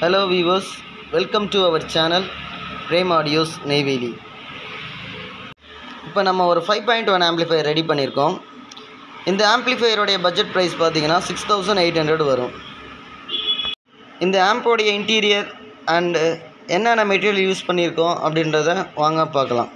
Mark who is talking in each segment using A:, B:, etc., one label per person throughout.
A: hello viewers welcome to our channel Prem audios Neyveli இப்போ நம்ம ஒரு five point one amplifier ready பண்ணியிருக்கோம் இந்த ஆம்ப்ளிஃபையருடைய பட்ஜெட் ப்ரைஸ் பார்த்தீங்கன்னா சிக்ஸ் தௌசண்ட் எயிட் ஹண்ட்ரட் வரும் இந்த ஆம்போடைய இன்டீரியர் அண்டு என்னென்ன மெட்டீரியல் யூஸ் பண்ணியிருக்கோம் அப்படின்றத வாங்க பார்க்கலாம்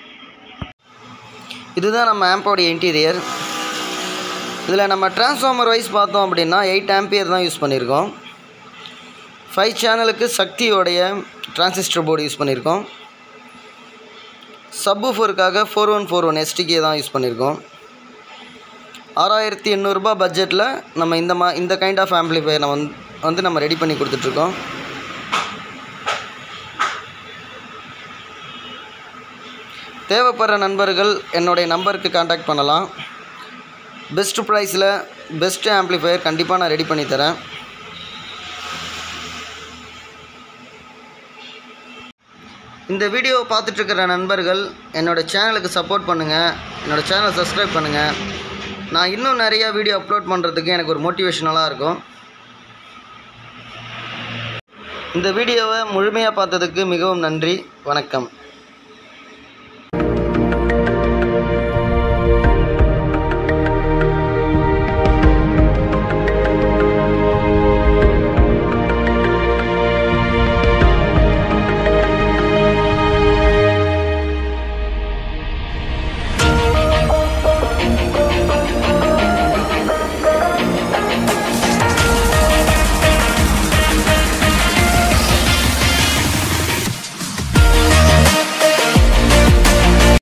A: இதுதான் நம்ம ஆம்போடைய இன்டீரியர் இதில் நம்ம டிரான்ஸ்ஃபார்மர் வைஸ் பார்த்தோம் அப்படின்னா எயிட் ஆம்பியர் தான் யூஸ் பண்ணியிருக்கோம் ஃபைவ் சேனலுக்கு சக்தியோடைய டிரான்சிஸ்டர் போர்டு யூஸ் பண்ணியிருக்கோம் சப்வூஃபருக்காக four one four one STK தான் யூஸ் பண்ணியிருக்கோம் ஆறாயிரத்தி எண்ணூறுரூபா பட்ஜெட்டில் நம்ம இந்த மா இந்த கைண்ட் ஆஃப் ஆம்ப்ளிஃபையர் நம்ம வந்து வந்து நம்ம ரெடி பண்ணி கொடுத்துட்ருக்கோம் தேவைப்படுற நண்பர்கள் என்னுடைய நம்பருக்கு காண்டாக்ட் பண்ணலாம் பெஸ்ட் ப்ரைஸில் பெஸ்ட் ஆம்ப்ளிஃபையர் கண்டிப்பாக நான் ரெடி பண்ணி தரேன் இந்த வீடியோவை பார்த்துட்ருக்கிற நண்பர்கள் என்னோடய சேனலுக்கு சப்போர்ட் பண்ணுங்கள் என்னோடய சேனலை சப்ஸ்கிரைப் பண்ணுங்கள் நான் இன்னும் நிறையா வீடியோ அப்லோட் பண்ணுறதுக்கு எனக்கு ஒரு மோட்டிவேஷனலாக இருக்கும் இந்த வீடியோவை முழுமையாக பார்த்ததுக்கு மிகவும் நன்றி வணக்கம்